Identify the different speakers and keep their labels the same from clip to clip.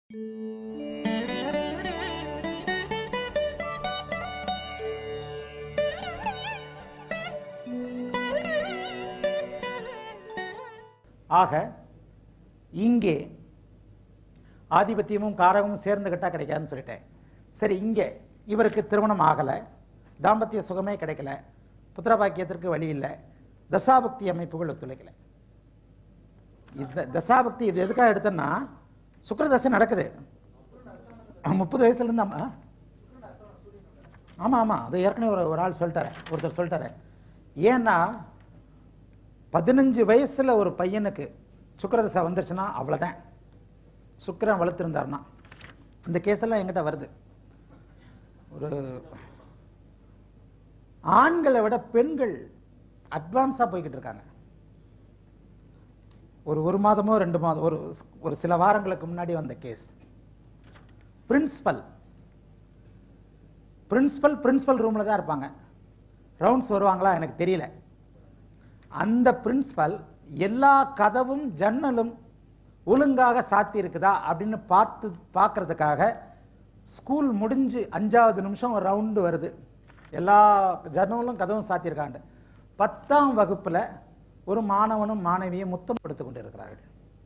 Speaker 1: ஆக இங்கே ஆதிபத்தியமும் காரகமும் சேர்ந்துக்கிட்டா கிடைக்காதுன்னு சொல்லிட்டேன் சரி இங்கே இவருக்கு திருமணம் ஆகலை தாம்பத்திய சுகமே கிடைக்கல புத்திரபாக்கியத்திற்கு வழி இல்லை தசாபக்தி அமைப்புகள் ஒத்துழைக்கலை இந்த தசாபக்தி இது எதுக்காக எடுத்தேன்னா சுக்கிரதசை நடக்குது முப்பது வயசுலேருந்து ஆமா ஆமாம் ஆமாம் அது ஏற்கனவே ஒரு ஒரு ஆள் சொல்லிட்டாரு ஒருத்தர் சொல்லிட்டாரு ஏன்னா பதினஞ்சு வயசில் ஒரு பையனுக்கு சுக்கிரதசை வந்துருச்சுன்னா அவ்வளோதான் சுக்கிரன் வளர்த்துருந்தாருன்னா இந்த கேஸெல்லாம் எங்கிட்ட வருது ஒரு ஆண்களை விட பெண்கள் அட்வான்ஸாக போய்கிட்டு இருக்காங்க ஒரு ஒரு மாதமோ ரெண்டு மாதம் ஒரு ஒரு சில வாரங்களுக்கு முன்னாடி வந்த கேஸ் பிரின்சிபல் பிரின்சிபல் பிரின்சிபல் ரூமில் தான் இருப்பாங்க ரவுண்ட்ஸ் வருவாங்களா எனக்கு தெரியல அந்த பிரின்சிபல் எல்லா கதவும் ஜன்னலும் ஒழுங்காக சாத்தி இருக்குதா அப்படின்னு பார்த்து பார்க்கறதுக்காக ஸ்கூல் முடிஞ்சு அஞ்சாவது நிமிஷம் ஒரு ரவுண்டு வருது எல்லா ஜன்னலும் கதவும் சாத்தியிருக்காங்க பத்தாம் வகுப்பில் ஒரு மாணவனும் மாணவியும் முத்தம் கொடுத்து கொண்டு இருக்கிறார்கள்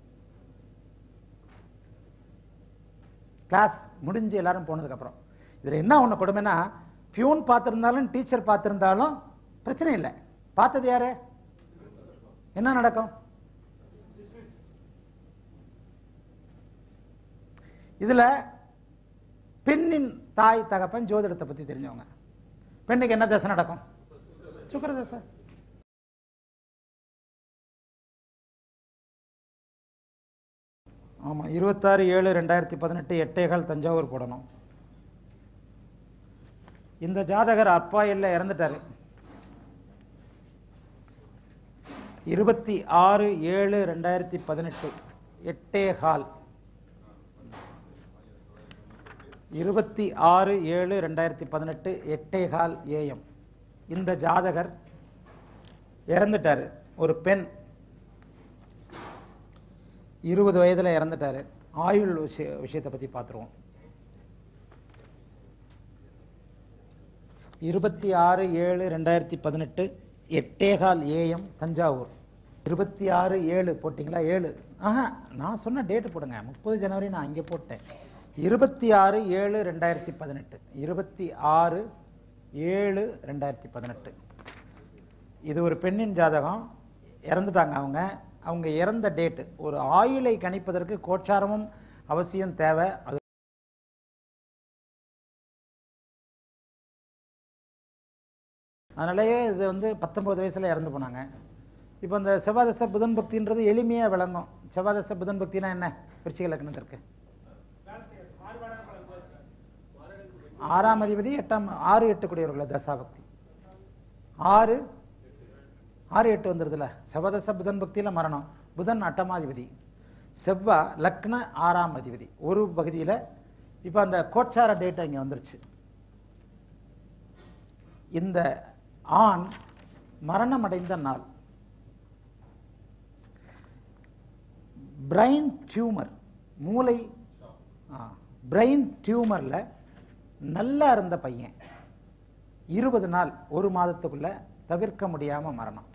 Speaker 1: கிளாஸ் முடிஞ்சு எல்லாரும் போனதுக்கப்புறம் இதில் என்ன ஒன்று கொடுமைன்னா பியூன் பார்த்துருந்தாலும் டீச்சர் பார்த்துருந்தாலும் பிரச்சனை இல்லை பார்த்தது யாரு என்ன நடக்கும் இதில் பெண்ணின் தாய் தகப்பன் ஜோதிடத்தை பற்றி தெரிஞ்சவங்க பெண்ணுக்கு என்ன தசை நடக்கும் சுக்கர தசை ஆமாம் இருபத்தாறு ஏழு ரெண்டாயிரத்தி பதினெட்டு எட்டேகால் தஞ்சாவூர் போடணும் இந்த ஜாதகர் அப்பா இல்லை இறந்துட்டாரு இருபத்தி ஆறு ஏழு ரெண்டாயிரத்தி பதினெட்டு எட்டேகால் இருபத்தி ஆறு ஏழு ரெண்டாயிரத்தி பதினெட்டு எட்டேகால் ஏஎம் இந்த ஜாதகர் இறந்துட்டார் ஒரு பெண் இருபது வயதில் இறந்துட்டார் ஆயுள் விஷய விஷயத்தை பற்றி பார்த்துருவோம் இருபத்தி ஆறு ஏழு ரெண்டாயிரத்தி பதினெட்டு எட்டேகால் ஏஎம் தஞ்சாவூர் இருபத்தி ஆறு ஏழு போட்டிங்களா ஏழு ஆஹா நான் சொன்ன டேட்டு போடுங்க முப்பது ஜனவரி நான் இங்கே போட்டேன் இருபத்தி ஆறு ஏழு ரெண்டாயிரத்தி பதினெட்டு இருபத்தி ஆறு ஏழு ரெண்டாயிரத்தி பதினெட்டு இது ஒரு பெண்ணின் ஜாதகம் இறந்துட்டாங்க அவங்க அவங்க இறந்த டேட்டு ஒரு ஆயுளை கணிப்பதற்கு கோச்சாரமும் அவசியம் தேவை அது அதனாலேயே இது வந்து பத்தொம்பது வயசில் இறந்து போனாங்க இப்போ இந்த செவ்வாதச புதன் பக்தின்றது எளிமையாக விளங்கும் செவ்வாதச புதன் பக்தினா என்ன விருச்சிக லக்னத்திற்கு ஆறாம் அதிபதி எட்டாம் ஆறு எட்டு கூடியவர்கள் தசாபக்தி ஆறு ஆறு எட்டு வந்துடுதுல செவ்வாதச புதன் பக்தியில் மரணம் புதன் அட்டமாதிபதி செவ்வா லக்ன ஆறாம் அதிபதி ஒரு பகுதியில் இப்போ அந்த கோச்சார டேட்டா இங்கே வந்துருச்சு இந்த ஆண் மரணமடைந்த நாள் பிரைன் டியூமர் மூளை பிரைன் டியூமரில் நல்லா இருந்த பையன் இருபது நாள் ஒரு மாதத்துக்குள்ள தவிர்க்க முடியாமல் மரணம்